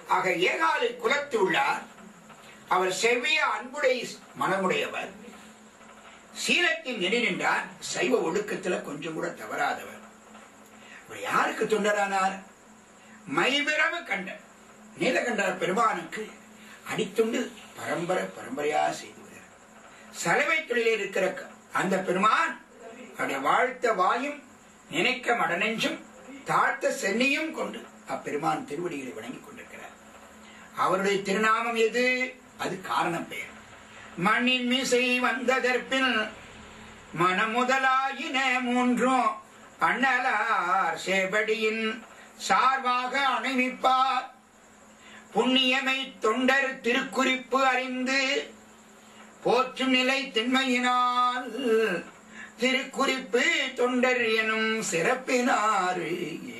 ஆக ஏகாலை குலத்து உள்ளார் அவர் செவ்விய அன்புடை மனமுடையவர் சீலத்தில் நெறி நின்றார் சைவ ஒழுக்கத்துல கொஞ்சம் கூட தவறாதவர் அவர் யாருக்கு தொண்டரானார் மைபிரவு கண்ட நீலகண்டர் பெருமானுக்கு அடித்துண்டு பரம்பரை பரம்பரையா செய்து வருகிறார் சலவை தொழிலில் இருக்கிற க- அந்த பெருமான் அவருடைய வாழ்த்த வாயும் நினைக்க மடநெஞ்சும் தாழ்த்த சென்னியும் கொண்டு அப்பெருமான் திருவடிகளை வணங்கிக் கொண்டிருக்கிறார் அவருடைய திருநாமம் எது அது காரணம் பெயர் மண்ணின் மீசை வந்ததற்பின் மனமுதலாயின மூன்றும் அண்ணலார் சேவடியின் சார்பாக அணைவிப்பார் புண்ணியமை தொண்டர் திருக்குறிப்பு அறிந்து போற்றும் நிலை திண்மையினால் திருக்குறிப்பு தொண்டர் எனும் சிறப்பினாரு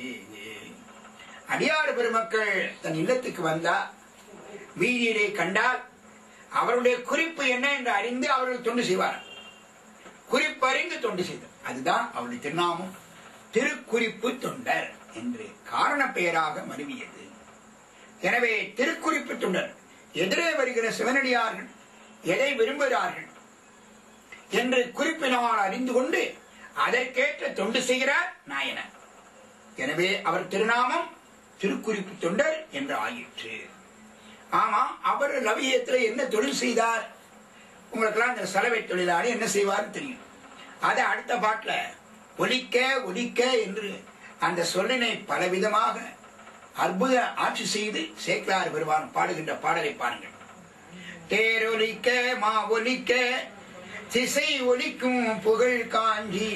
அடியாறு பெருமக்கள் தன் இல்லத்துக்கு வந்தா வீதியிலே கண்டால் அவருடைய குறிப்பு என்ன என்று அறிந்து அவர்கள் தொண்டு செய்வார் குறிப்பறிந்து தொண்டு செய்தார் அதுதான் அவருடைய திருநாமம் திருக்குறிப்பு தொண்டர் என்று காரண பெயராக மருவியது எனவே திருக்குறிப்பு தொண்டர் எதிரே வருகிற சிவனடியார்கள் எதை விரும்புகிறார்கள் என்று குறிப்பினால் அறிந்து கொண்டு அதற்கேற்ற தொண்டு செய்கிறார் நாயனர் எனவே அவர் திருநாமம் திருக்குறிப்பு தொண்டர் என்று ஆயிற்று ஆமா அவர் லவியத்தில் என்ன தொழில் செய்தார் உங்களுக்கெல்லாம் இந்த சலவை தொழிலாளி என்ன செய்வார் தெரியும் அதை அடுத்த பாட்டுல ஒலிக்க ஒலிக்க என்று அந்த சொல்லினை பலவிதமாக அற்புத ஆட்சி செய்து சேக்கலார் பெருமான் பாடுகின்ற பாடலை பாருங்கள் தேரொலிக்க மா ஒலிக்க திசை ஒலிக்கும் புகழ் காஞ்சி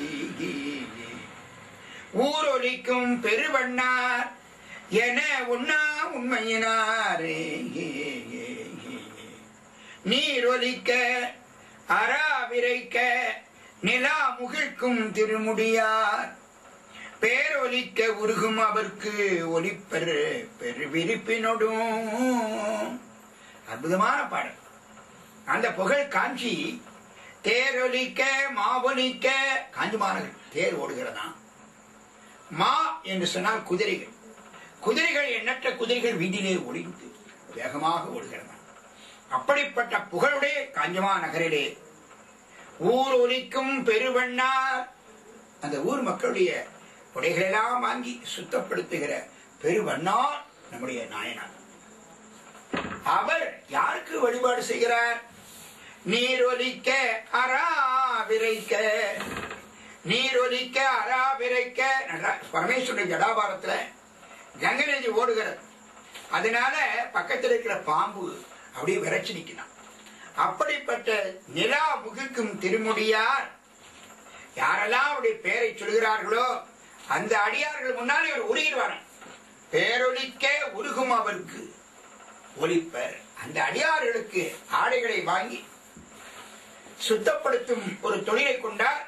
ஊரொலிக்கும் பெருவண்ணார் என உண்ணா உண்மையினாரே நீரொலிக்க அராவிரைக்க நிலா முகிழ்க்கும் திருமுடியார் பேரொலிக்க உருகும் அவர்க்கு ஒலிப்பெரு பெருவிரிப்பினொடும் அற்புதமான பாடல் அந்த புகழ் காஞ்சி தேரொலிக்க மாவொலிக்க காஞ்சி மாநகர் தேர் ஓடுகிறதா மா என்று சொன்னால் குதிரைகள் குதிரைகள் எண்ணற்ற குதிரைகள் வீதியிலே ஒளிந்து வேகமாக ஓடுகிறதா அப்படிப்பட்ட புகழுடைய காஞ்சமா நகரிலே ஊர் ஒலிக்கும் பெருவண்ணார் அந்த ஊர் மக்களுடைய உடைகளெல்லாம் வாங்கி சுத்தப்படுத்துகிற பெருவண்ணார் நம்முடைய நாயனார் அவர் யாருக்கு வழிபாடு செய்கிறார் நீரொலிக்க அரா விரைக்க நீரொலிக்க அரா விரைக்க நடரா- பரமேஸ்வரனுடைய ஜடாபாரத்துல கங்கை நதி ஓடுகிறது அதனால பக்கத்தில் இருக்கிற பாம்பு அப்படியே விரைச்சு நிக்கிறான் அப்படிப்பட்ட நிலா முகிக்கும் திருமுடியார் யாரெல்லாம் அவருடைய பெயரை சொல்கிறார்களோ அந்த அடியார்கள் முன்னால் இவர் உருகிடுவார் பேரொலிக்க உருகும் அவருக்கு ஒலிப்பர் அந்த அடியார்களுக்கு ஆடைகளை வாங்கி சுத்தப்படுத்தும் ஒரு தொழிலை கொண்டார்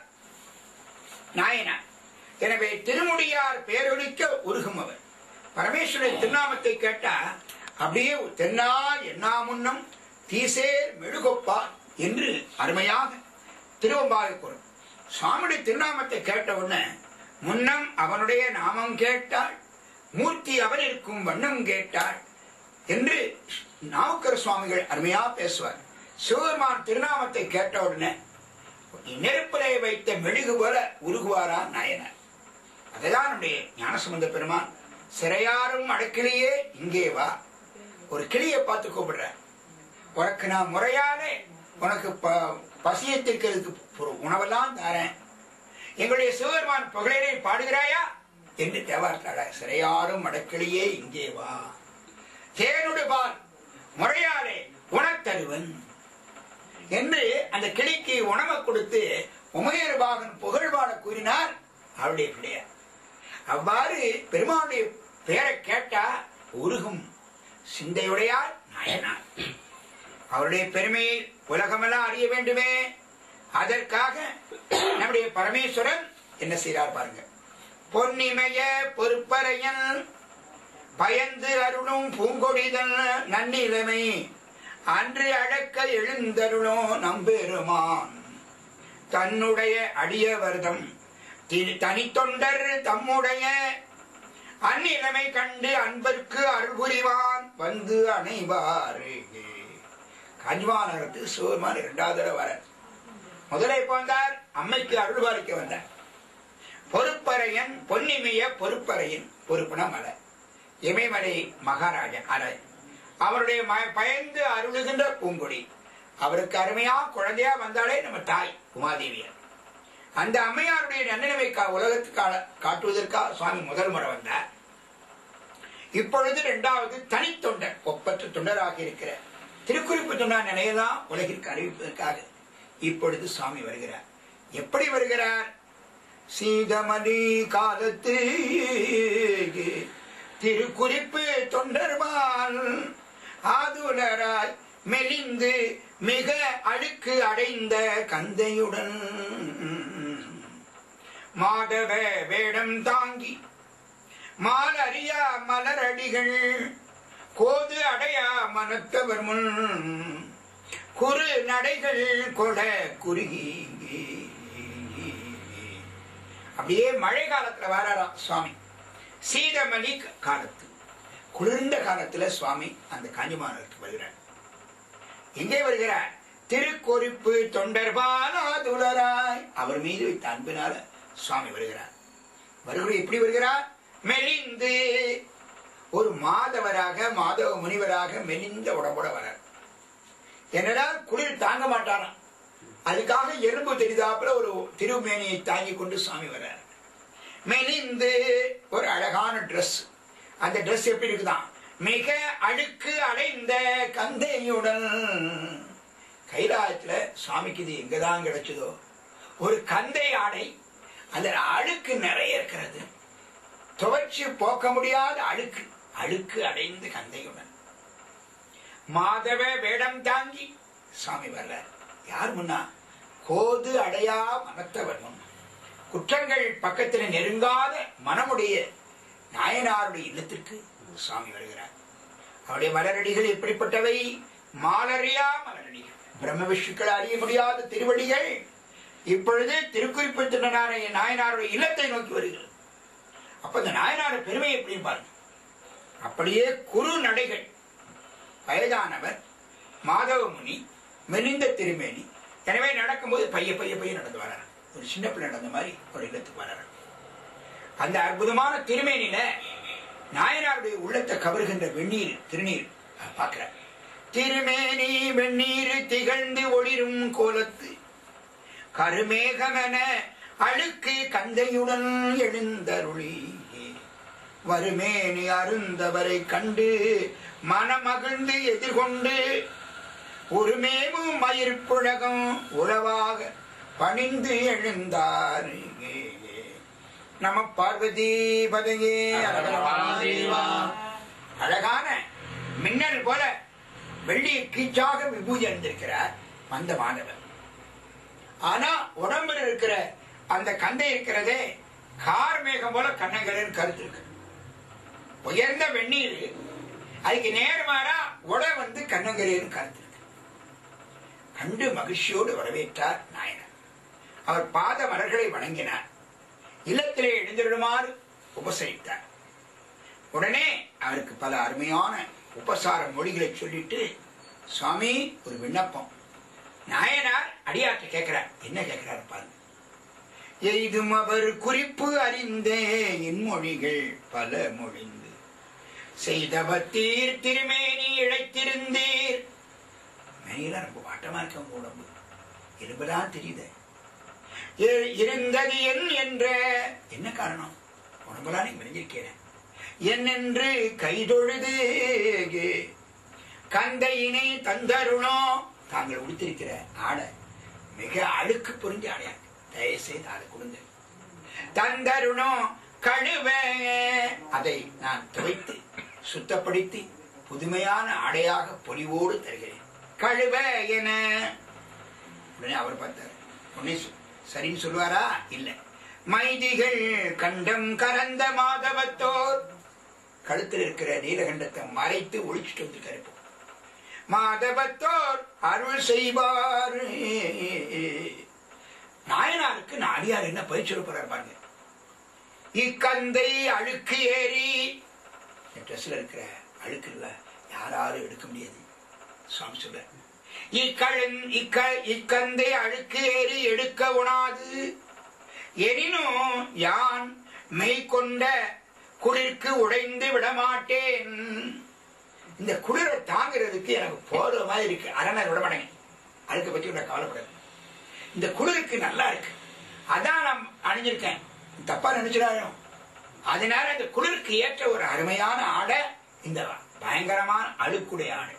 நாயனார் எனவே திருமுடியார் பேரொலிக்க உருகும் அவர் பரமேஸ்வரன் திருநாமத்தை கேட்டா அப்படியே தென்னா என்னா முன்னம் தீசேர் மெழுகொப்பா என்று அருமையாக திருவம்பாக கூறும் சுவாமியுடைய திருநாமத்தை கேட்ட உடனே முன்னம் அவனுடைய நாமம் கேட்டாள் மூர்த்தி அவன் இருக்கும் வண்ணம் கேட்டாள் என்று நாவுக்கர் சுவாமிகள் அருமையா பேசுவார் சிவபெருமான் திருநாமத்தை கேட்ட உடனே நெருப்பிலே வைத்த மெழுகு போல உருகுவாரா நாயனார் அதுதான் நம்முடைய ஞானசம்பந்த பெருமான் சிறையாரும் அடக்கிலேயே இங்கே வா ஒரு கிளியை பார்த்து கூப்பிடுற உனக்கு நான் முறையாலே உனக்கு ப- பசியத்திற்கிறதுக்கு ஒரு உணவெல்லாம் தரேன் எங்களுடைய சிவபெருமான் புகழரை பாடுகிறாயா என்று தேவார்த்தாட சிறையாரும் அடக்கிலேயே இங்கே வா தேனுடு பால் முறையாலே உணத்தருவன் என்று அந்த கிளிக்கு உணவை கொடுத்து உமையர்பாகன் புகழ்பாட கூறினார் அவருடைய பிள்ளையார் அவ்வாறு பெருமானுடைய பெயரை கேட்டா உருகும் சிந்தையுடையார் நாயனார் அவருடைய பெருமையை உலகமெல்லாம் அறிய வேண்டுமே அதற்காக நம்முடைய பரமேஸ்வரன் என்ன செய்கிறார் பாருங்க பொன்னிமய பொறுப்பறையன் பயந்து அருளும் பூங்கொடிதல் நன்னிலைமை அன்று அடக்க எழுந்தருளும் நம்பெருமான் தன்னுடைய அடியவர்தம் தி- தனித்தொண்டர் தம்முடைய அந்நிலைமை கண்டு அன்பர்க்கு அருள் புரிவான் வந்து அணைவாரு காஞ்சிமாநகரத்துக்கு சிவபெருமான் இரண்டாவது தடவை வர முதலே போந்தார் அம்மைக்கு அருள் பாலிக்க வந்தார் பொறுப்பறையன் பொன்னிமைய பொறுப்பறையன் பொறுப்புன மலை இமயமலை மகாராஜன் அரை அவருடைய ம- பயந்து அருளுகின்ற பூங்கொடி அவருக்கு அருமையா குழந்தையா வந்தாலே நம்ம தாய் உமாதேவியார் அந்த அம்மையாருடைய நன்னிலைமை கா- உலகத்துக்கு கா- காட்டுவதற்காக சுவாமி முதல் முறை வந்தார் இப்பொழுது இரண்டாவது தனித்தொண்டர் ஒப்பற்ற தொண்டராக இருக்கிற திருக்குறிப்பு தொண்டர் நிலையெல்லாம் உலகிற்கு அறிவிப்பதற்காக இப்பொழுது சுவாமி வருகிறார் எப்படி வருகிறார் சீதமணி காலத்து திருக்குறிப்பு தொண்டர்மான் ஆதுலராய் மெலிந்து மிக அழுக்கு அடைந்த கந்தையுடன் மாதவ வேடம் தாங்கி மாலறியா மலரடிகள் கோது அடையா மனத்தவர் முன் குறு நடைகள் கொட குறுகி அப்படியே மழை காலத்துல வராராம் சுவாமி சீதமணி காலத்து குளிர்ந்த காலத்துல சுவாமி அந்த காஞ்சிமானத்துக்கு வருகிறார் எங்கே வருகிறார் திருக்கொறிப்பு தொண்டர்பாலாதுலராய் அவர் மீது வைத்த அன்பினால சுவாமி வருகிறார் வருகிற எப்படி வருகிறார் மெலிந்து ஒரு மாதவராக மாதவ முனிவராக மெலிந்த உடம்போட வரார் என்னடா குளிர் தாங்க மாட்டாராம் அதுக்காக எலும்பு தெரிதாப்புல ஒரு திருமேனியை தாங்கி கொண்டு சுவாமி வர்றார் மெலிந்து ஒரு அழகான Dress அந்த Dress எப்படி இருக்குதான் மிக அழுக்கு அடைந்த கந்தையுடன் கைலாயத்துல சுவாமிக்கு இது எங்கதான் கிடைச்சதோ ஒரு கந்தை ஆடை அதுல அழுக்கு நிறைய இருக்கிறது துவைச்சு போக்க முடியாத அழுக்கு அழுக்கு அடைந்த கந்தையுடன் மாதவ வேடம் தாங்கி சுவாமி வர்றார் யார் முன்னா கோது அடையா மனத்தவர் முன் குற்றங்கள் பக்கத்தில் நெருங்காத மனமுடைய நாயனாருடைய இல்லத்திற்கு சுவாமி வருகிறார் அவருடைய மலரடிகள் எப்படிப்பட்டவை மாலறியா மலரடிகள் பிரம்ம விஷ்ணுக்கள் அறிய முடியாத திருவடிகள் இப்பொழுது திருக்குறிப்பு நாயனாருடைய இல்லத்தை நோக்கி வருகிறது அப்ப இந்த நாயனார பெருமை எப்படின்னு பாருங்க அப்படியே குறு நடைகள் வயதானவர் மாதவ முனி மெலிந்த திருமேனி எனவே நடக்கும்போது பைய பைய பைய நடந்து வர்றார் ஒரு சின்ன பிள்ளை நடந்த மாதிரி ஒரு இல்லத்துக்கு வர்றார் அந்த அற்புதமான திருமேனில நாயனாருடைய உள்ளத்தை கவருகின்ற வெந்நீர் திருநீர் பார்க்கிற திருமேனி வெந்நீர் திகழ்ந்து ஒளிரும் கோலத்து கருமேகமென அழுக்கு கந்தையுடன் எழுந்தருளி வருமேனி அருந்தவரை கண்டு மனமகிழ்ந்து எதிர்கொண்டு ஒருமேவும் மயிர்ப்புழகம் உழவாக பணிந்து எழுந்தார் நம பார்வதி பதையே அழகான மின்னல் போல வெள்ளி கீச்சாக விபூதி அணிந்திருக்கிறார் அந்த மாணவர் ஆனா உடம்புல இருக்கிற அந்த கந்தை இருக்கிறதே கார் மேகம் போல கண்ணங்களின் கருத்து இருக்கு உயர்ந்த வெந்நீர் அதுக்கு நேர்மாறா உட வந்து கண்ணங்கரேன்னு கருத்து இருக்கு கண்டு மகிழ்ச்சியோடு வரவேற்றார் நாயனர் அவர் பாத மலர்களை வணங்கினார் இல்லத்திலே எழுந்திருடுமாறு உபசரித்தார் உடனே அவருக்கு பல அருமையான உபசார மொழிகளை சொல்லிட்டு சுவாமி ஒரு விண்ணப்பம் நாயனார் அடியாற்ற கேட்கிறார் என்ன கேட்கிறார் பாருங்க எய்தும் அவர் குறிப்பு அறிந்தே என் மொழிகள் பல மொழிந்து செய்தவத்தீர் திருமேனி இழைத்திருந்தீர் மேல ரொம்ப வாட்டமா இருக்க உங்க உடம்பு இருபதான் தெரியுது இ- இருந்தது என் என்ற என்ன காரணம் உடம்பெல்லாம் நீ மெலிஞ்சிருக்கிறேன் என்னென்று கைதொழுது கந்தையினை தந்தருணோ தாங்கள் உடுத்திருக்கிற ஆடை மிக அழுக்கு புரிஞ்ச ஆடையா தயவு செய்து அதை கொடுங்க தந்தருணோ கழுவ அதை நான் துவைத்து சுத்தப்படுத்தி புதுமையான ஆடையாக பொலிவோடு தருகிறேன் கழுவ என உடனே அவர் பார்த்தார் உடனே சொ- சரின்னு சொல்லுவாரா இல்ல மைதிகள் கண்டம் கரந்த மாதவத்தோர் கழுத்தில் இருக்கிற நீலகண்டத்தை மறைத்து ஒழிச்சிட்டு வந்திருக்காரு இப்போ மாதவத்தோர் அருள் செய்வார் நாயனாருக்கு நாடியார் என்ன பயிற்சி போறார் பாருங்க இக்கந்தை அழுக்கு ஏறி என் ட்ரெஸ்ல இருக்கிற அழுக்கு இல்ல யாராலும் எடுக்க முடியாது சுவாமி சொல்ற இக்கழன் இக்க இக்கந்தை அழுக்கு ஏறி எடுக்க உணாது எனினும் யான் மெய் கொண்ட குளிர்க்கு உடைந்து விடமாட்டேன் இந்த குளிரை தாங்கிறதுக்கு எனக்கு போற மாதிரி இருக்கு அரணர் விட மாட்டேங்க அதுக்கு பத்தி நான் கவலைப்படாது இந்த குளிருக்கு நல்லா இருக்கு அதான் நான் அணிஞ்சிருக்கேன் தப்பா நினைச்சிடாரோ அதனால இந்த குளிருக்கு ஏற்ற ஒரு அருமையான ஆடை இந்த பயங்கரமான அழுக்குடைய ஆடை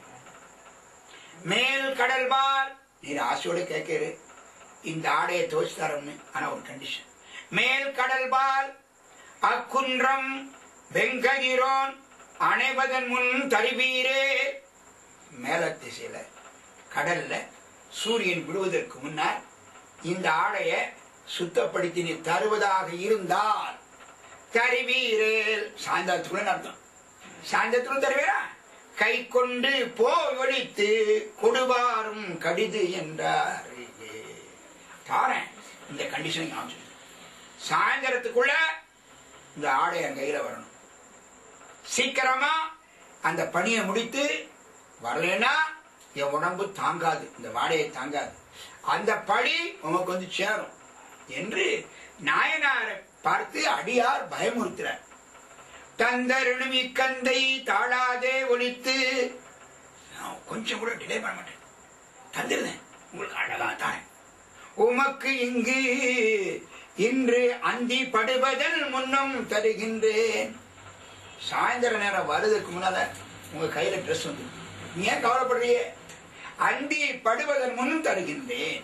மேல் கடல்வால் நீர் ஆசையோட கேட்கிற இந்த ஆடையை துவச்சு தரம்னு ஆனா ஒரு கண்டிஷன் மேல் கடல்வால் அக்குன்றம் வெங்கதிரோன் அணைவதன் முன் தருவீரே மேல திசையில கடல்ல சூரியன் விடுவதற்கு முன்னால் இந்த ஆடைய சுத்தப்படுத்தி நீ தருவதாக இருந்தால் தருவீரேல் சாயந்தரத்துக்குள்ள அர்த்தம் சாயந்தரத்துக்குள்ள தருவீரா கை கொண்டு போய் ஒழித்து கொடுவாரும் கடிது என்றார் தாரேன் இந்த கண்டிஷனை காமிச்சு சாயந்தரத்துக்குள்ள இந்த ஆடை என் கையில வரணும் சீக்கிரமா அந்த பணியை முடித்து வரலன்னா என் உடம்பு தாங்காது இந்த வாடையை தாங்காது அந்த படி உமக்கு வந்து சேரும் என்று நாயனாரை பார்த்து அடியார் பயமுறுத்துறார் தந்தருணும் இக்கந்தை தாழாதே ஒழித்து நான் கொஞ்சம் கூட டிலே பண்ண மாட்டேன் தந்துருந்தேன் உங்களுக்கு அழகா தாரேன் உமக்கு இங்கு இன்று அந்தி படுவதன் முன்னம் தருகின்றேன் சாயந்தர நேரம் வருவதற்கு முன்னால உங்க கையில ட்ரெஸ் வந்து நீ ஏன் கவலைப்படுறிய அந்தி படுவதன் முன் தருகின்றேன்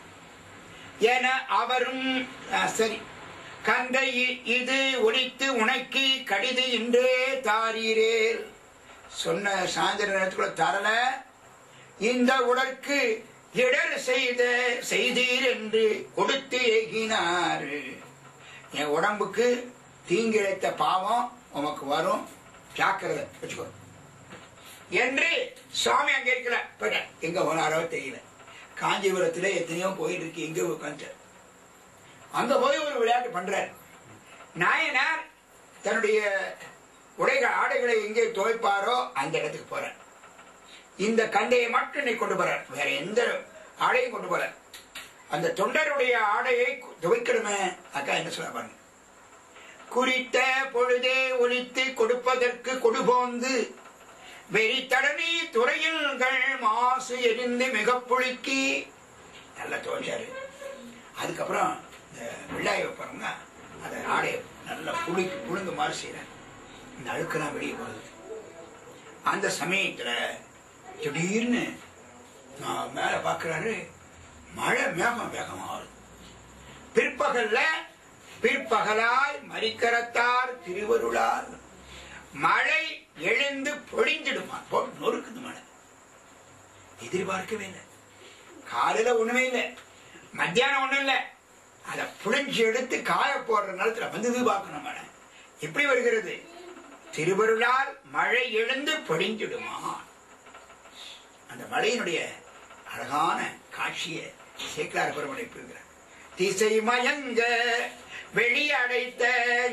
என அவரும் ஆ, சரி கந்தை இது ஒழித்து உனக்கு கடிது என்றே தாரீரேல் சொன்ன சாயந்தர நேரத்துக்குள்ள தரல இந்த உடற்கு இடர் செய்த செய்தீர் என்று கொடுத்து ஏகினார் என் உடம்புக்கு தீங்கிழைத்த பாவம் உமக்கு வரும் ஜாக்கிரதை வச்சுக்கோ என்று சுவாமி அங்க இருக்கல போயிட்டேன் எங்க போனாரோ தெரியல காஞ்சிபுரத்துல எத்தனையோ கோயில் இருக்கு எங்க உட்காந்துட்டார் அங்க போய் ஒரு விளையாட்டு பண்றார் நாயனார் தன்னுடைய உடைகள் ஆடைகளை எங்கே துவைப்பாரோ அந்த இடத்துக்கு போறார் இந்த கண்டையை மட்டும் நீ கொண்டு போறார் வேற எந்த ஆடையும் கொண்டு போறார் அந்த தொண்டருடைய ஆடையை துவைக்கணுமே அக்கா என்ன சொல்ல பாருங்க குறித்த பொழுதே ஒலித்து கொடுப்பதற்கு கொடுபோந்து வெறித்தடனி துறையில்கள் மாசு எரிந்து மிக புழுக்கி நல்லா துவைச்சாரு அதுக்கப்புறம் இந்த வெள்ளாய வைப்பாருங்க அதை ஆடையை நல்லா புழுக்கி புழுங்க மாதிரி செய்யறேன் இந்த அழுக்கெல்லாம் வெளியே போகுது அந்த சமயத்துல திடீர்னு நான் மேல பாக்குறாரு மழை மேகம் வேகமா வருது பிற்பகல்ல பிற்பகலாய் மறிக்கரத்தார் திருவருளால் மழை எழுந்து பொழிஞ்சிடுமா போட்டு நொறுக்குது மழை எதிர்பார்க்கவே இல்லை காலையில ஒண்ணுமே இல்லை மத்தியானம் ஒண்ணும் இல்லை அதை புழிஞ்சு எடுத்து காய போடுற நேரத்துல வந்து பார்க்கணும் மழை எப்படி வருகிறது திருவருளால் மழை எழுந்து பொழிஞ்சிடுமா அந்த மழையினுடைய அழகான காட்சியை சேக்கலார் பெருமனை பெறுகிறார் திசை மயங்க வெளியடைத்த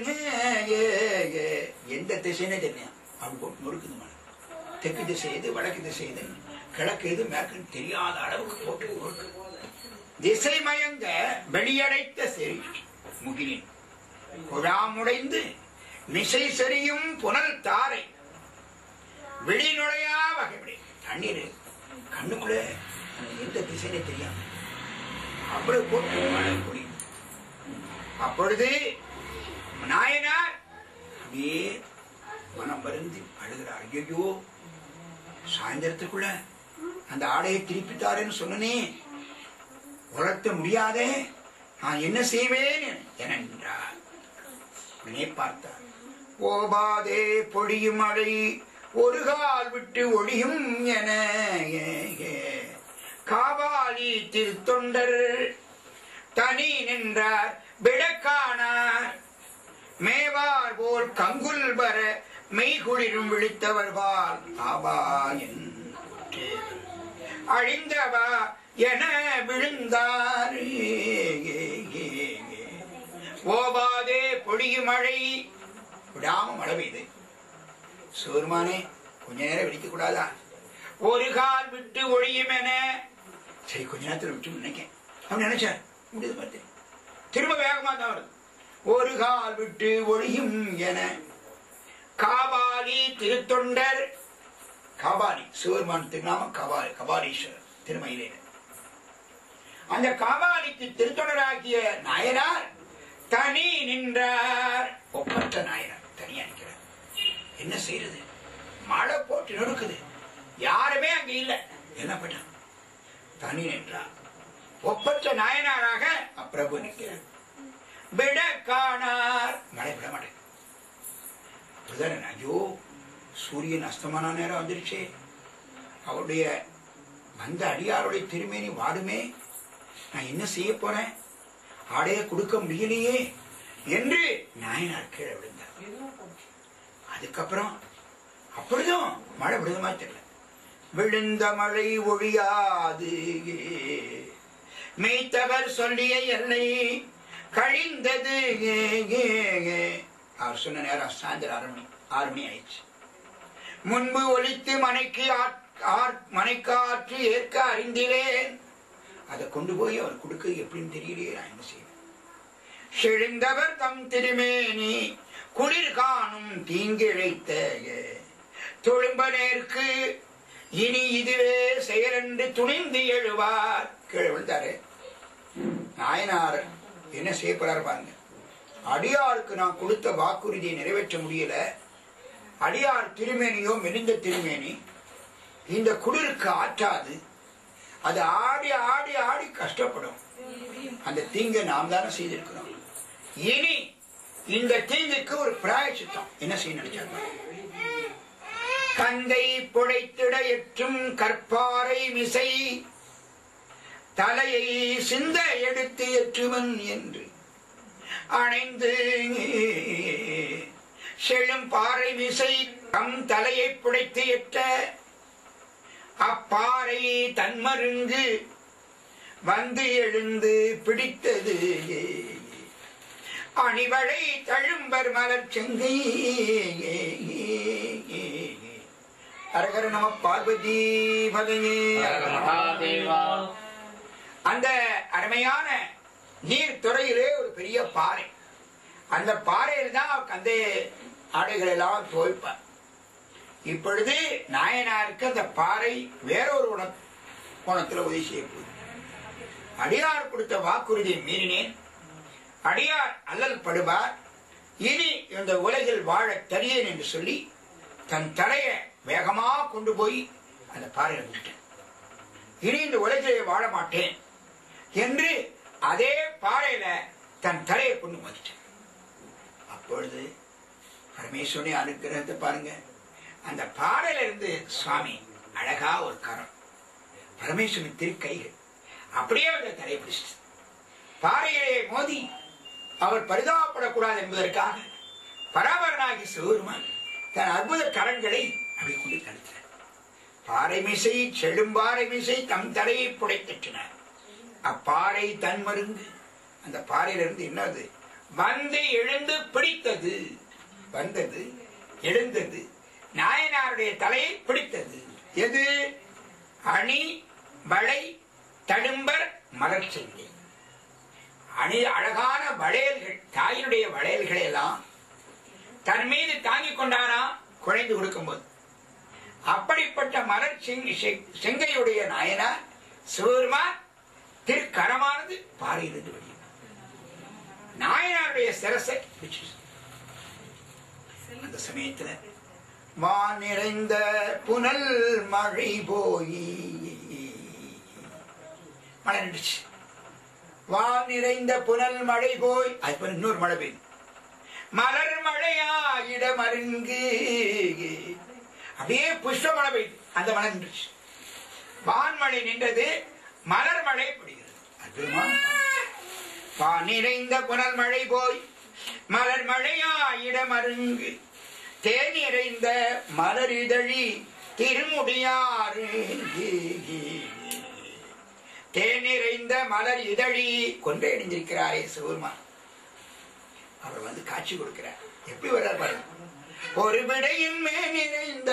எந்த திசைனே தெரியும் அப்படி போட்டு நொறுக்குது மழை தெற்கு திசை எது வடக்கு திசை எது கிழக்கு எது மேற்குன்னு தெரியாத அளவுக்கு போட்டு நொறுக்கு திசை மயங்க வெளியடைத்த செறி முகிலின் குழாமுடைந்து மிசை செறியும் புனல் தாரை வெளி நுழையா வகைப்படி தண்ணீர் கண்ணுக்குள்ள எந்த திசையிலே தெரியாம அவ்வளவு போட்டு மழை பொழியும் அப்பொழுது நாயனார் அப்படியே மனம் வருந்தி அழுகிறார் ஐயோ சாயந்தரத்துக்குள்ள அந்த ஆடையை திருப்பித்தாருன்னு சொன்னனே உலர்த்த முடியாதே நான் என்ன செய்வேன் என நின்றார் உடனே பார்த்தார் ஓபாதே பொழியும் மழை ஒரு கால் விட்டு ஒழியும் என காவாலி திருத்தொண்டர் தனி நின்றார் விடக்கானார் மேவார் போல் கங்குல் வர மெய்குளிரும் விழித்தவர்பால் ஆபா என்று அழிந்தவா என விழுந்தார் ஓபாதே பொடி பொழியும் மழை விடாம மழை பெய்யுது சிவருமானே கொஞ்ச நேரம் வெடிக்க கூடாதா ஒரு கால் விட்டு ஒழியும் என சரி கொஞ்ச நேரத்தில் விட்டு நினைக்கேன் அவன் நினைச்சார் முடியுது பார்த்து திரும்ப வேகமா தான் வருது ஒரு கால் விட்டு ஒழியும் என காபாலி திருத்தொண்டர் காபாலி சிவருமான் திருநாமம் கபாலி கபாலீஸ்வரர் திருமயிலே அந்த காபாலிக்கு திருத்தொண்டராகிய நாயனார் தனி நின்றார் ஒப்பற்ற நாயனார் தனியா நிற்கிறார் என்ன செய்யறது மழை போட்டு நொறுக்குது யாருமே அங்க இல்ல என்ன பண்ண தனி நின்றார் ஒப்பற்ற நாயனாராக அப்பிரபு நிற்கிறார் விட காணார் மழை விட மாட்டேன் ஐயோ சூரியன் அஸ்தமான நேரம் வந்துருச்சே அவருடைய வந்த அடியாருடைய திருமேனி வாடுமே நான் என்ன செய்ய போறேன் ஆடைய கொடுக்க முடியலையே என்று நாயனார் கீழே விழுந்தார் அதுக்கப்புறம் அப்பொழுதும் மழை விழுந்த மாதிரி தெரியல விழுந்த மழை ஒழியாது மெய்த்தவர் சொல்லிய எல்லை கழிந்தது அவர் சொன்ன நேரம் சாயந்தரம் ஆறு மணி ஆறு மணி ஆயிடுச்சு முன்பு ஒலித்து மனைக்கு மனைக்கு ஆற்று ஏற்க அறிந்திலேன் அதை கொண்டு போய் அவர் கொடுக்க எப்படின்னு தெரியலையே நான் என்ன செய்வேன் செழிந்தவர் தம் திருமேனி குளிர் காணும் தீங்கிழைத்த தொழும்பனேற்கு இனி இதுவே செயலென்று துணிந்து எழுவார் கீழே விழுந்தாரு நாயனார் என்ன செய்ய போறாரு பாருங்க அடியாருக்கு நான் கொடுத்த வாக்குறுதியை நிறைவேற்ற முடியல அடியார் திருமேனியோ மெலிந்த திருமேனி இந்த குளிருக்கு ஆற்றாது அது ஆடி ஆடி ஆடி கஷ்டப்படும் அந்த தீங்கை நாம் தானே செய்திருக்கிறோம் இனி இந்த தீங்குக்கு ஒரு பிராயச்சித்தம் என்ன செய்ய நினைச்சாங்க கந்தை புழைத்திட எற்றும் கற்பாறை மிசை தலையை சிந்த எடுத்து ஏற்றுவன் என்று அணைந்து செழும் பாறை மிசை தம் தலையை புடைத்து எட்ட அப்பாறை தன்மருங்கு வந்து எழுந்து பிடித்தது அணிவழை தழும்பர் மலர் செங்கை அரகர நம பார்வதி பதையே அந்த அருமையான நீர் துறையிலே ஒரு பெரிய பாறை அந்த பாறையில் தான் அந்த ஆடைகள் எல்லாம் துவைப்பார் இப்பொழுது நாயனாருக்கு அந்த பாறை வேறொரு உண கோணத்தில் உதவி செய்ய போகுது அடியார் கொடுத்த வாக்குறுதியை மீறினேன் அடியார் அல்லல் படுவார் இனி இந்த உலகில் வாழ தரியேன் என்று சொல்லி தன் தலையை வேகமா கொண்டு போய் அந்த பாறையில் விட்டேன் இனி இந்த உலகிலே வாழ மாட்டேன் என்று அதே பாறையில தன் தலையை கொண்டு வந்துட்டேன் அப்பொழுது பரமேஸ்வரனை அனுகிரகத்தை பாருங்க அந்த பாறையில இருந்து சுவாமி அழகா ஒரு கரம் பரமேஸ்வரன் திருக்கைகள் அப்படியே அந்த தலையை பிடிச்சிட்டு பாறையிலே மோதி அவர் பரிதாபப்படக்கூடாது என்பதற்காக பராபரனாகி சிவருமான் தன் அற்புத கரங்களை அப்படி கொண்டு தடுத்தார் பாறை மிசை செழும்பாறை மிசை தம் தலையை புடைத்தற்றினார் அப்பாறை தன் மருந்து அந்த பாறையிலிருந்து என்னது வந்து எழுந்து பிடித்தது வந்தது எழுந்தது நாயனாருடைய தலையை பிடித்தது எது அணி வளை தடும்பர் மலர் செங்கை அணி அழகான வளையல்கள் தாயினுடைய வளையல்களை எல்லாம் தன் மீது தாங்கிக் கொண்டாராம் குழைந்து கொடுக்கும்போது அப்படிப்பட்ட மலர் செங்கையுடைய நாயனார் சிவருமான் திருக்கரமானது பாறையிலிருந்து வெளியே நாயனாருடைய சிரசை அந்த சமயத்துல வான் நிறைந்த புனல் மழை போய் மழை நின்றுச்சு வான் நிறைந்த புனல் மழை போய் அது இன்னொரு மழை பெய்யும் மலர் மழையா இடமருங்கு அப்படியே புஷ்ப மழை பெய்யுது அந்த மழை நின்றுச்சு வான்மழை நின்றது மலர் மழை பொழிகிறது அற்புதமா வான் நிறைந்த புனல் மழை போய் மலர் மழையா இடமருங்கு தேன் நிறைந்த மலர் இதழி திருமுடியாறு தேன் நிறைந்த மலர் இதழி கொண்டு அணிந்திருக்கிறாரே சிவருமான் அவர் வந்து காட்சி கொடுக்கிறார் எப்படி வர்றார் பாருங்க ஒரு விடையின் மேல் நிறைந்த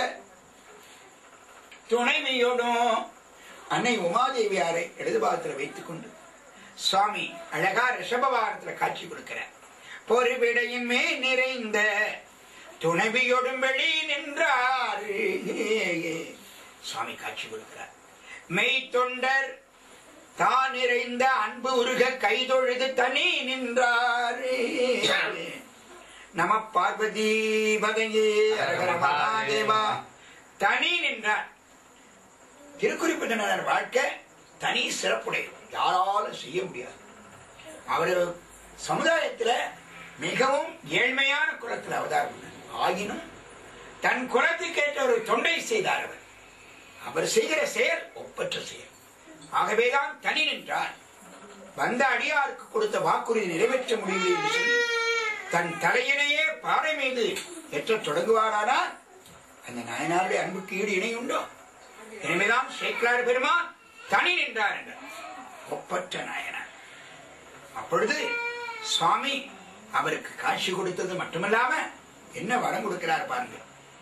துணைமையோடும் அன்னை உமாதேவியாரை இடதுபாகத்தில் வைத்துக் கொண்டு சுவாமி அழகா ரிஷபவாரத்துல காட்சி கொடுக்கிறார் பொறுவிடையின் மேல் நிறைந்த துணைவியோடும் வெளி நின்றார் சுவாமி காட்சி கொடுக்கிறார் மெய் தொண்டர் தான் நிறைந்த அன்பு உருக கைதொழுது தனி நின்றார் நம பார்வதி பதையே அரகர மகாதேவா தனி நின்றார் திருக்குறிப்பு தினர் வாழ்க்கை தனி சிறப்புடையது யாராலும் செய்ய முடியாது அவர் சமுதாயத்துல மிகவும் ஏழ்மையான குலத்தில் அவதாரம் பண்ணார். ஆயினும் தன் குலத்துக்கேற்ற ஒரு தொண்டை செய்தார் அவர் அவர் செய்கிற செயல் ஒப்பற்ற செயல் ஆகவேதான் தனி நின்றார் வந்த அடியாருக்கு கொடுத்த வாக்குறுதி நிறைவேற்ற முடியவில்லை என்று சொல்லி தன் தலையினையே பாறை மீது ஏற்றத் தொடங்குவாரானால் அந்த நாயனாருடைய அன்புக்கு ஈடு இணை உண்டோ எனவேதான் சேக்கலார் பெருமான் தனி நின்றார் என்றார் ஒப்பற்ற நாயனார் அப்பொழுது சுவாமி அவருக்கு காட்சி கொடுத்தது மட்டுமல்லாம என்ன வரம் கொடுக்கிறார் பாருங்க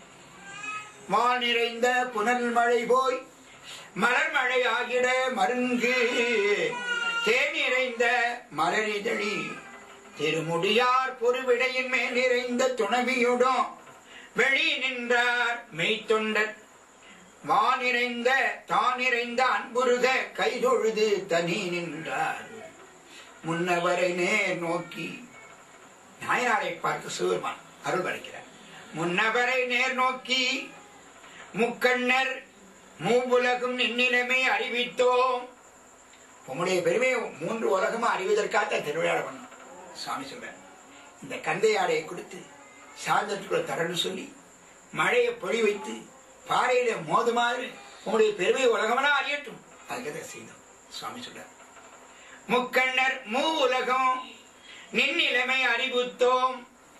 வான் நிறைந்த புனல் மழை போய் மலர் மழை ஆகிட மருங்கு தேன் நிறைந்த மலரிதழி திருமுடியார் பொறுவிடையின் மேல் நிறைந்த துணவியுடன் வெளி நின்றார் மெய்த்தொண்டர் வானிறைந்த தானிறைந்த அன்புருக கைதொழுது தனி நின்றார் முன்னவரை நேர் நோக்கி நாயனாரை பார்த்து சிவருமான் அருள் வரைக்கிறார் முன்னவரை நேர் நோக்கி முக்கண்ணர் மூவுலகும் நின்னிலைமை அறிவித்தோம் உம்முடைய பெருமையை மூன்று உலகமும் அறிவதற்காக திருவிழா பண்ணோம் சுவாமி சொல்றார் இந்த கந்தையாடையை கொடுத்து சாந்தத்துக்குள்ள தரன்னு சொல்லி மழையை பொழி வைத்து பாறையில மோதுமாறு உங்களுடைய பெருமை உலகமெல்லாம் அறியட்டும் அதுக்கு செய்தோம் சுவாமி சொல்றார் முக்கண்ணர் மூ உலகம் நின்னிலைமை அறிவுத்தோம்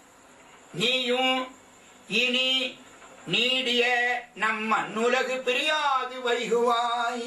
நீயும் இனி நீடிய நம் மண்ணுலகு பிரியாது வைகுவாய்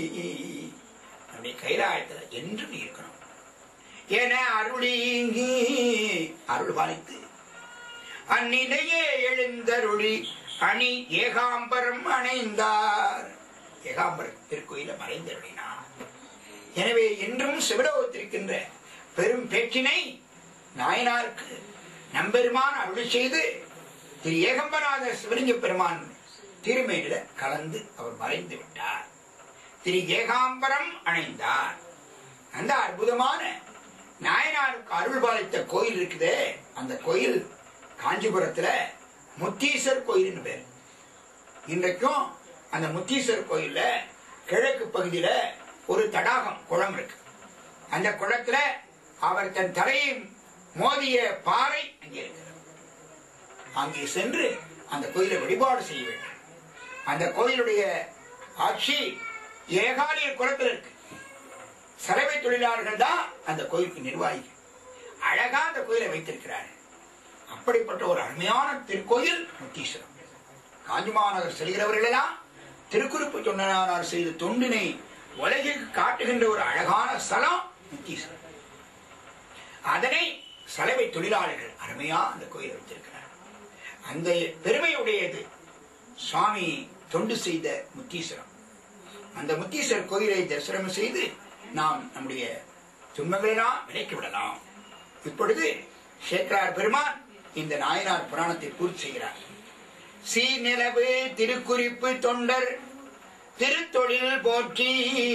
நம்முடைய கைலாயத்துல என்றும் இருக்கணும் என அருளீங்கி அருள் பாலித்து அந்நிலையே எழுந்தருளி அணி ஏகாம்பரம் அணைந்தார் ஏகாம்பரம் திருக்கோயில மறைந்தருளினார் எனவே என்றும் சிவலோகத்திருக்கின்ற பெரும் பேச்சினை நாயனாருக்கு நம்பெருமான் அருள் செய்து திரு ஏகம்பநாத சிவலிங்க பெருமான் திருமேனில கலந்து அவர் மறைந்து விட்டார் திரு ஏகாம்பரம் அணைந்தார் அந்த அற்புதமான நாயனாருக்கு அருள் பாலித்த கோயில் இருக்குதே அந்த கோயில் காஞ்சிபுரத்துல முத்தீஸ்வர் கோயில்னு பேர் இன்றைக்கும் அந்த முத்தீஸ்வர் கோயில்ல கிழக்கு பகுதியில ஒரு தடாகம் குளம் இருக்கு அந்த குளத்துல அவர் தன் தலையை மோதிய பாறை அங்கே இருக்கிறது அங்கே சென்று அந்த கோயிலை வழிபாடு செய்ய வேண்டும் அந்த கோயிலுடைய ஆட்சி ஏகாலியர் குளத்தில் இருக்கு சலவை தொழிலாளர்கள் தான் அந்த கோயிலுக்கு நிர்வாகிகள் அழகா அந்த கோயிலை வைத்திருக்கிறார்கள் அப்படிப்பட்ட ஒரு அருமையான திருக்கோயில் முத்தீஸ்வரம் காஞ்சிமாநகர் செல்கிறவர்களெல்லாம் திருக்குறிப்பு தொண்டனார் செய்த தொண்டினை உலகிற்கு காட்டுகின்ற ஒரு அழகான ஸ்தலம் முத்தீஸ்வரம் அதனை சலவை தொழிலாளர்கள் அருமையா அந்த கோயிலை வைத்திருக்கிறார் அந்த பெருமையுடையது சுவாமி தொண்டு செய்த முத்தீஸ்வரம் அந்த முத்தீஸ்வரர் கோயிலை தரிசனம் செய்து நாம் நம்முடைய துன்பங்களெல்லாம் விலைக்கு விடலாம் இப்பொழுது சேக்கரார் பெருமான் இந்த நாயனார் புராணத்தை பூர்த்தி செய்கிறார் சீநிலவு திருக்குறிப்பு தொண்டர் திருத்தொழில் போற்றி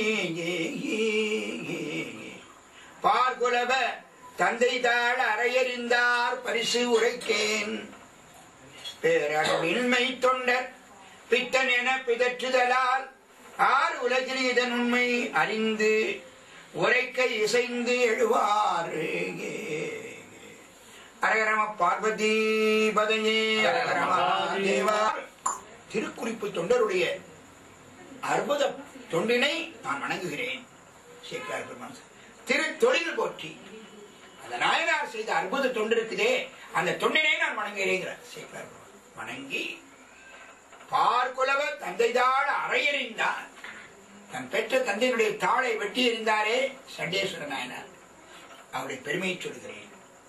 பார்குலவ தந்தை தாழ் அறையறிந்தார் பரிசு உரைக்கேன் பேரளவின்மை தொண்டர் பித்தன் என பிதற்றுதலால் ஆர் உலகில் இதன் உண்மை அறிந்து உரைக்க இசைந்து எழுவார் அரகரம பார்வதி பதையே அரகரம தேவா திருக்குறிப்பு தொண்டருடைய அற்புத தொண்டினை நான் வணங்குகிறேன் சேக்கரார் பெருமான் திரு தொழில் போற்றி அந்த நாயனார் செய்த அற்புத தொண்டு இருக்குதே அந்த தொண்டினை நான் வணங்குகிறேங்கிறார் சேக்கரார் பெருமான் வணங்கி பார்க்குலவ தந்தைதாள் அறையறிந்தார் தன் பெற்ற தந்தையினுடைய தாளை வெட்டி எறிந்தாரே சண்டேஸ்வர நாயனார் அவருடைய பெருமையை சொல்கிறேன்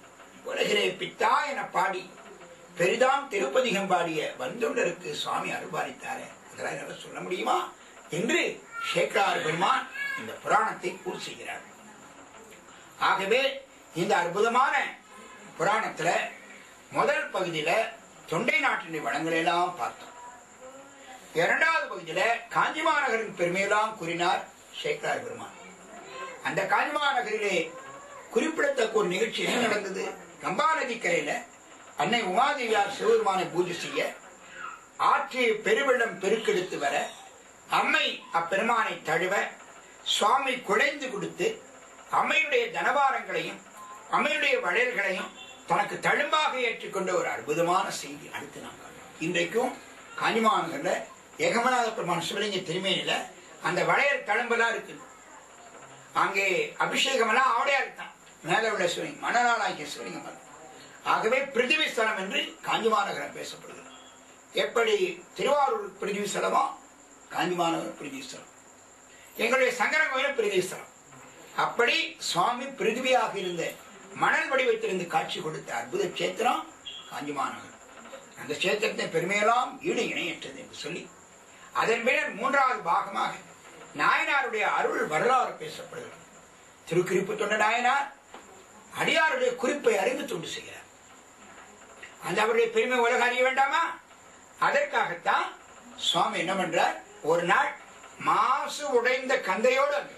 உலகிலே பித்தா என பாடி பெரிதாம் திருப்பதிகம் பாடிய வந்தொண்டருக்கு சுவாமி அருள்பாலித்தாரே அதெல்லாம் என்னால சொல்ல முடியுமா என்று சேக்கரார் பெருமான் இந்த புராணத்தை கூறு செய்கிறார் ஆகவே இந்த அற்புதமான புராணத்துல முதல் பகுதியில தொண்டை நாட்டினுடைய வளங்களை எல்லாம் பார்த்தோம் இரண்டாவது பகுதியில காஞ்சி மாநகரின் பெருமையெல்லாம் கூறினார் சேக்கரார் பெருமான் அந்த காஞ்சி மாநகரிலே குறிப்பிடத்தக்க ஒரு நிகழ்ச்சி என்ன நடந்தது கம்பா நதி கரையில அன்னை உமாதேவியார் சிவபெருமானை பூஜை செய்ய ஆற்று பெருவெள்ளம் பெருக்கெடுத்து வர அம்மை அப்பெருமானை தழுவ சுவாமி குழைந்து கொடுத்து அம்மையுடைய தனபாரங்களையும் அம்மையுடைய வளையல்களையும் தனக்கு தழும்பாக ஏற்றுக்கொண்ட ஒரு அற்புதமான செய்தி அடுத்து நாம் காண்போம். இன்றைக்கும் காஞ்சிமாநகர்ல ஏகமநாத பெருமான் சிவலிங்க திருமேனில அந்த வளையல் தழும்பெல்லாம் இருக்குது அங்கே அபிஷேகம் எல்லாம் ஆடையா இருக்கான் மேல உள்ள சிவலிங்கம் மணநாளாகிய சிவலிங்கம் அல்ல. ஆகவே பிருத்திவி ஸ்தலம் என்று காஞ்சிமாநகரம் பேசப்படுகிறது எப்படி திருவாரூர் பிருத்திவி ஸ்தலமோ காஞ்சிமாநகர் பிருத்திவி ஸ்தலம் எங்களுடைய சங்கர கோயில் பிருத்திவி ஸ்தலம் அப்படி சுவாமி பிருத்திவியாக இருந்த மணல் வடிவத்திலிருந்து காட்சி கொடுத்த அற்புத கஷேத்திரம் காஞ்சிமாநகர் அந்த கஷேத்திரத்தின் பெருமையெல்லாம் ஈடு இணையற்றது என்று சொல்லி அதன் பின்னர் மூன்றாவது பாகமாக நாயனாருடைய அருள் வரலாறு பேசப்படுகிறது திருக்குறிப்பு தொண்ட நாயனார் அடியாருடைய குறிப்பை அறிந்து தொண்டு செய்கிறார் அந்த அவருடைய பெருமை உலக அறிய வேண்டாமா அதற்காகத்தான் சுவாமி என்ன பண்றார் ஒரு நாள் மாசு உடைந்த கந்தையோடு அங்க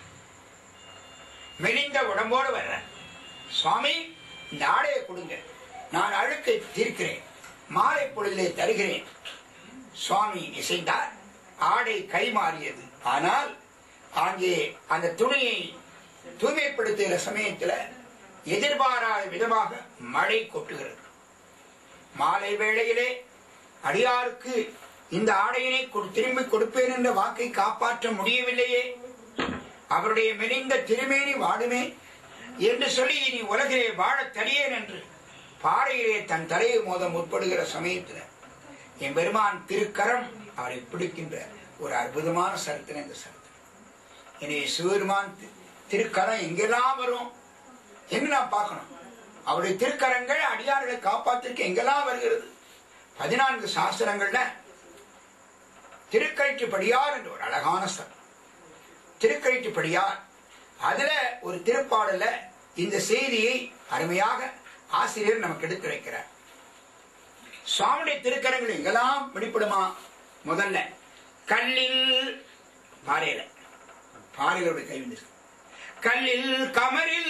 மெலிந்த உடம்போடு வர்றார் சுவாமி இந்த ஆடையை கொடுங்க நான் அழுக்கை தீர்க்கிறேன் மாலை பொழுதிலே தருகிறேன் சுவாமி இசைந்தார் ஆடை கை மாறியது ஆனால் அங்கே அந்த துணியை தூய்மைப்படுத்துகிற சமயத்தில் எதிர்பாராத விதமாக மழை கொட்டுகிறது மாலை வேளையிலே அடியாருக்கு இந்த ஆடையினை கொடு- திரும்பி கொடுப்பேன் என்ற வாக்கை காப்பாற்ற முடியவில்லையே அவருடைய மெலிந்த திருமேனி வாடுமே என்று சொல்லி இனி உலகிலே வாழத் தடியேன் என்று பாறையிலே தன் தலையை மோத முற்படுகிற சமயத்தில் என் பெருமான் திருக்கரம் அவரை பிடிக்கின்ற ஒரு அற்புதமான சரித்திரம் இந்த சரித்திரம் எனவே சிவபெருமான் தி- திருக்கரம் எங்கெல்லாம் வரும் என்று நாம் பார்க்கணும் அவருடைய திருக்கரங்கள் அடியார்களை காப்பாத்திற்கு எங்கெல்லாம் வருகிறது பதினான்கு சாஸ்திரங்கள்ல திருக்கழிற்றுப்படியார் என்ற ஒரு அழகான ஸ்தலம் திருக்கழிற்றுப்படியார் அதுல ஒரு திருப்பாடல இந்த செய்தியை அருமையாக ஆசிரியர் நமக்கு எடுத்துரைக்கிறார் சுவாமியுடைய திருக்கரங்கள் எங்கெல்லாம் வெளிப்படுமா முதல்ல கல்லில் பாறையில பாறைகளுடைய கை வந்து கல்லில் கமரில்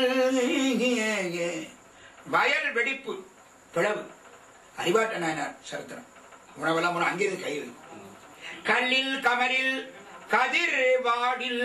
வயல் வெடிப்பு பிளவு அறிவாட்ட நாயனார் சரித்திரம் உணவெல்லாம் உணவு அங்கிருந்து கை வைக்கும் கல்லில் கமரில் கதிர் வாடில்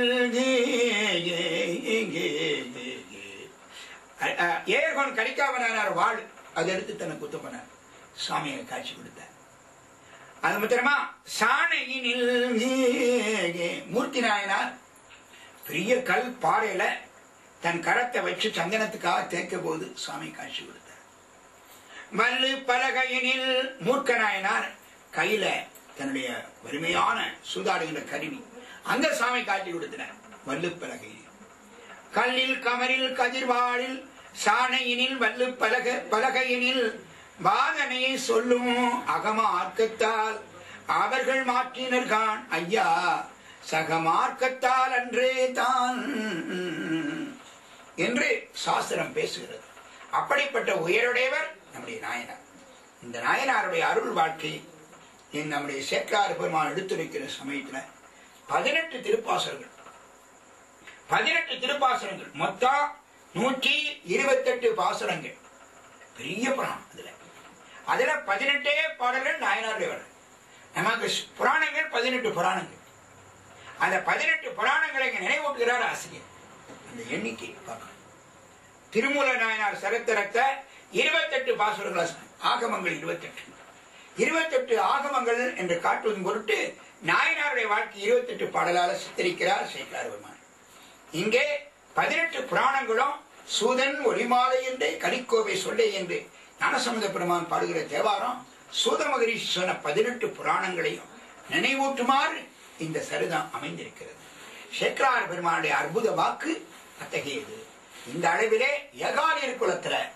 ஏர்கோன் கடிக்காமனார் வாழ் அதை எடுத்து தனக்கு குத்த பண்ணார் சுவாமியை காட்சி கொடுத்தார் அது மாத்திரமா சாணையினில் மூர்த்தி நாயனார் பெரிய கல் பாறையில தன் கரத்தை வச்சு சந்தனத்துக்காக தேய்க்க போது சுவாமி காட்சி கொடுத்தார் மல்லு பலகையினில் மூர்க்க நாயனார் கையில தன்னுடைய வலிமையான சூதாடுகின்ற கருவி அந்த சாமி காட்சி கொடுத்தனர் வல்லு பலகையில் கல்லில் கமரில் கதிர்வாழில் சாணையினில் வல்லு பலக பலகையினில் வாதனையை சொல்லும் அகம ஆர்க்கத்தால் அவர்கள் மாற்றினர்கான் ஐயா சகமார்க்கத்தால் அன்றே தான் என்று சாஸ்திரம் பேசுகிறது அப்படிப்பட்ட உயருடையவர் நம்முடைய நாயனார் இந்த நாயனாருடைய அருள் வாழ்க்கை என் நம்முடைய சேக்காறு பெருமான் எடுத்துரைக்கிற சமயத்துல பதினெட்டு திருப்பாசல்கள் பதினெட்டு திருப்பாசனங்கள் மொத்தம் நூற்றி இருபத்தெட்டு பாசுரங்கள் பெரிய புராணம் அதுல அதுல பதினெட்டே பாடல்கள் நாயனாருடைய வரும் நமக்கு ஸ்- புராணங்கள் பதினெட்டு புராணங்கள் அந்த பதினெட்டு புராணங்களை இங்க நினைவூட்டுகிறார் ஆசிரியர் அந்த எண்ணிக்கை பார்க்கணும் திருமூல நாயனார் சரித்திரத்தை இருபத்தெட்டு பாசுரங்களா சொன்னார். ஆகமங்கள் இருபத்தெட்டு இருபத்தெட்டு ஆகமங்கள் என்று காட்டுவதன் பொருட்டு நாயனாருடைய வாழ்க்கை இருபத்தெட்டு பாடலால சித்தரிக்கிறார் சேக்கலார் பெருமான் இங்கே பதினெட்டு புராணங்களும் சூதன் ஒளிமாலை என்று கலிக்கோவை சொல்லே என்று ஞானசம்பந்த பெருமான் பாடுகிற தேவாரம் சூத மகரிஷி சொன்ன பதினெட்டு புராணங்களையும் நினைவூட்டுமாறு இந்த சரிதம் அமைந்திருக்கிறது சேக்கலார் பெருமானுடைய அற்புத வாக்கு அத்தகையது இந்த அளவிலே ஏகாலியர் குலத்துல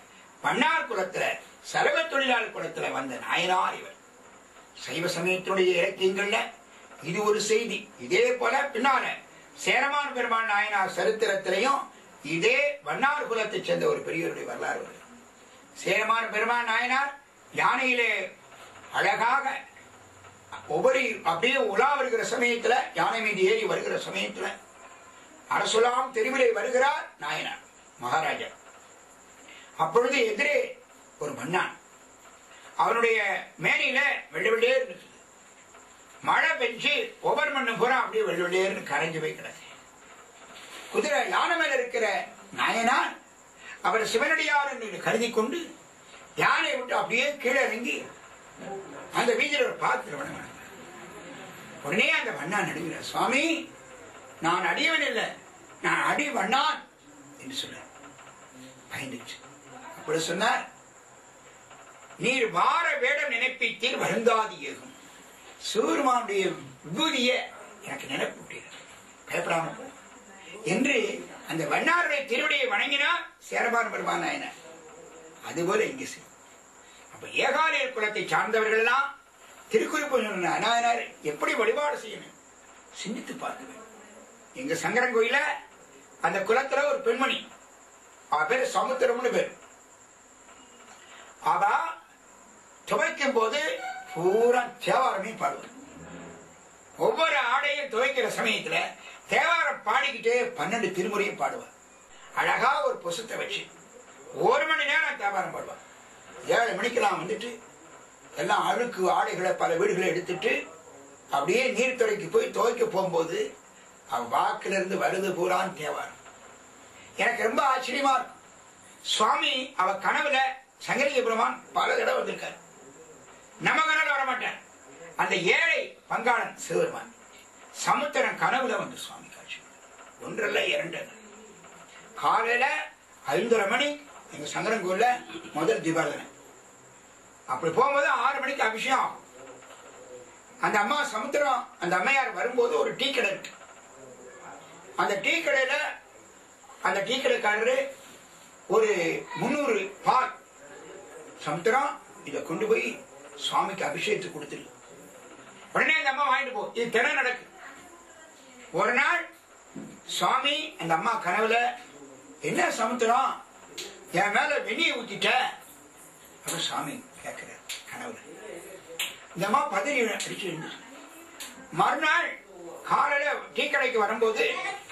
மன்னார் குலத்துல சரவ தொழிலாளர் குலத்துல வந்த நாயனார் இவர் சைவ சமயத்தினுடைய இலக்கியங்கள்ல இது ஒரு செய்தி இதே போல பின்னால சேரமான் பெருமான் நாயனார் சரித்திரத்திலையும் இதே வண்ணார் குலத்தை சேர்ந்த ஒரு பெரியவருடைய வரலாறு வருது சேரமான் பெருமான் நாயனார் யானையிலே அழகாக ஒவ்வொரு அப்படியே உலா வருகிற சமயத்துல யானை மீது ஏறி வருகிற சமயத்துல அரசுலாம் தெருவிலே வருகிறார் நாயனார் மகாராஜா அப்பொழுது எதிரே ஒரு மன்னான் அவனுடைய மேனியில வெள்ளை வெள்ளையே இருந்துச்சு மழை பெஞ்சு ஒவ்வொரு மண்ணு பூரா அப்படியே வெள்ளை வெள்ளையர்னு கரைஞ்சு போய் கிடக்கு குதிரை யானை மேல இருக்கிற நாயனார் அவர் சிவனடியார் என்று கருதி கொண்டு யானையை விட்டு அப்படியே கீழே இறங்கி அந்த வீதியில் ஒரு பார்த்து வணங்கினார் உடனே அந்த வண்ணான் நடுகிறார் சுவாமி நான் அடியவன் இல்லை நான் அடி வண்ணான் என்று சொன்னார் பயந்துச்சு அப்படி சொன்னார் நீர் வார வேடம் நினைப்பித்தீர் வருந்தாதி ஏகும் சூர்மானுடைய விபூதிய எனக்கு நினைப்பூட்டீர் பயப்படாம போ என்று அந்த வண்ணாருடைய திருவடியை வணங்கினார் சேரபான் பெருமான் நாயனார் அதுபோல இங்கு செய் அப்ப ஏகாலயர் குலத்தை சார்ந்தவர்கள் எல்லாம் திருக்குறிப்பு சொன்ன நாயனார் எப்படி வழிபாடு செய்யணும் சிந்தித்து பார்க்க வேண்டும் எங்க சங்கரன் கோயில அந்த குலத்துல ஒரு பெண்மணி அவ பேரு சமுத்திரம்னு பேர் அவ துவைக்கும் போது பூரா தேவாரமே பாடுவார் ஒவ்வொரு ஆடையும் துவைக்கிற சமயத்துல தேவாரம் பாடிக்கிட்டே பன்னெண்டு திருமுறையும் பாடுவார் அழகா ஒரு புசத்தை வச்சு ஒரு மணி நேரம் தேவாரம் பாடுவார் ஏழு மணிக்கெல்லாம் வந்துட்டு எல்லாம் அழுக்கு ஆடைகளை பல வீடுகளை எடுத்துட்டு அப்படியே நீர்த்துறைக்கு போய் துவைக்க போகும்போது அவ வாக்குல இருந்து வருது பூரான் தேவாரம் எனக்கு ரொம்ப ஆச்சரியமா இருக்கும் சுவாமி அவ கனவுல சங்கரிக பெருமான் பல தடவை வந்திருக்காரு நம்ம கனவுல வரமாட்டார் அந்த ஏழை பங்காளன் சிவருமான் சமுத்திரம் கனவுல வந்து சுவாமி காட்சி ஒன்றல்ல இரண்டு அல்ல. காலையில ஐந்தரை மணி எங்க சங்கரன் கோயில்ல முதல் தீபாவளி அப்படி போகும்போது ஆறு மணிக்கு அபிஷேகம் ஆகும். அந்த அம்மா சமுத்திரம் அந்த அம்மையார் வரும்போது ஒரு டீ கடை இருக்கு அந்த டீ கடையில அந்த டீ கடைக்காரரு ஒரு முந்நூறு பால் சமுத்திரம் இதை கொண்டு போய் சுவாமிக்கு அபிஷேகத்துக்கு கொடுத்துரு உடனே அந்த அம்மா வாங்கிட்டு போ இது தினம் நடக்கு ஒரு நாள் சுவாமி அந்த அம்மா கனவுல என்ன சமுத்திரம் என் மேல வெந்நியை ஊத்திட்ட அப்படின்னு சாமி கேட்கிறார் கனவுல இந்த அம்மா பதறி அடிச்சு இருந்துச்சு மறுநாள் காலையில டீ கடைக்கு வரும்போது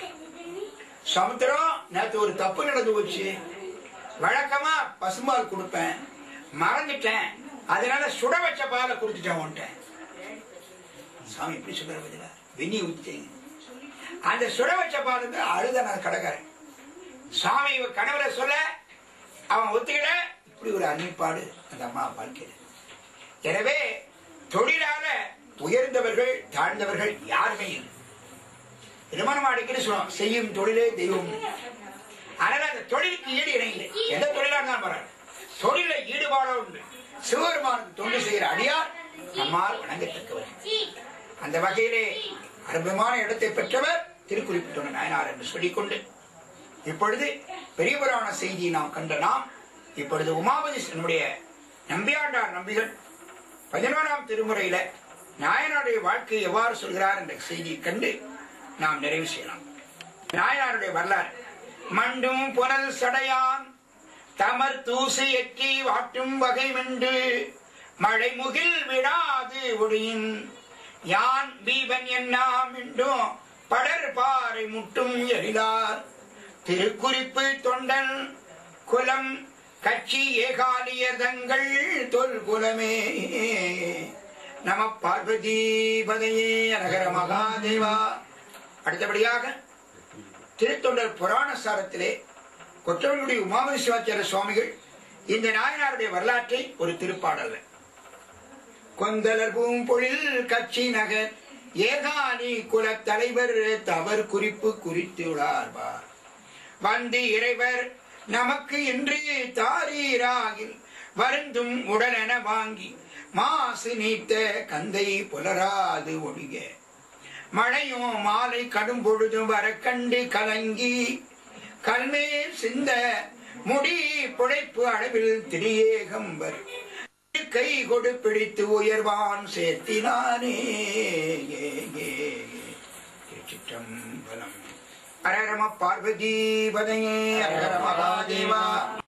சமுத்திரம் நேத்து ஒரு தப்பு நடந்து போச்சு வழக்கமா பசும்பால் கொடுப்பேன் மறந்துட்டேன் அதனால சுட வச்ச பாலை கொடுத்துட்டேன் உன்ட்டேன் சாமி இப்படி சொல்ற பதிலா வெந்நி ஊத்திட்டீங்க அந்த சுட வச்ச பால் வந்து அழுத நான் கடைக்காரன் சாமி இவ கணவரை சொல்ல அவன் ஒத்துக்கிட இப்படி ஒரு அன்னிப்பாடு அந்த அம்மா வாழ்க்கையில் எனவே தொழிலால உயர்ந்தவர்கள் தாழ்ந்தவர்கள் யாருமே இல்லை என்னமோ நம்ம அடிக்கடி சொல்லுவோம் செய்யும் தொழிலே தெய்வம் அதனால அந்த தொழிலுக்கு ஈடு இணை இல்லை எந்த தொழிலா இருந்தாலும் பரவாயில்ல தொழில ஈடுபாடோ உண்டு சிவபெருமானுக்கு தொண்டு செய்கிற அடியார் நம்மால் வணங்கத்தக்கவர் அந்த வகையிலே அற்புதமான இடத்தை பெற்றவர் திருக்குறிப்பிட்டுள்ள நாயனார் என்று சொல்லிக்கொண்டு இப்பொழுது பெரிய புராண செய்தியை நாம் கண்ட நாம் இப்பொழுது உமாபதி நம்முடைய நம்பியாண்டார் நம்பிகள் பதினோராம் திருமுறையில நாயனாருடைய வாழ்க்கை எவ்வாறு சொல்கிறார் என்ற செய்தியை கண்டு நாம் நிறைவு செய்யலாம் நாயனாருடைய வரலாறு மண்டும் புனல் சடையான் தமர் தூசு எட்டி வாட்டும் வகை வென்று மழை முகில் விடாது ஒளியின் யான் பீபன் என்னா மிண்டும் படர் பாறை முட்டும் எழிலார் திருக்குறிப்பு தொண்டன் குலம் கட்சி ஏகாலியர் தங்கள் தொல் குலமே நம பார்வதி பதையே நகர மகாதேவா அடுத்தபடியாக திருத்தொண்டர் புராண சாரத்திலே கொற்றவனுடைய உமாமதி சிவாச்சாரிய சுவாமிகள் இந்த நாயனாருடைய வரலாற்றை ஒரு திருப்பாடல் கொந்தலர் பூம்பொழில் கட்சி நகர் ஏகாலி குலத் தலைவர் தவறு குறிப்பு குறித்துள்ளார்பார் வந்து இறைவர் நமக்கு இன்று தாரீராகில் வருந்தும் உடலென வாங்கி மாசு நீத்த கந்தை புலராது ஒழிக மழையும் மாலை கடும் பொழுதும் வர கண்டு கலங்கி கல்மேல் சிந்த முடி புடைப்பு அளவில் திரியேகம்பர் கை கொடு பிடித்து உயர்வான் சேர்த்தினானே ஏ, ஏ, ஏ. திருச்சிற்றம்பலம் அரரம பார்வதி பதையே அரரம மகாதேவா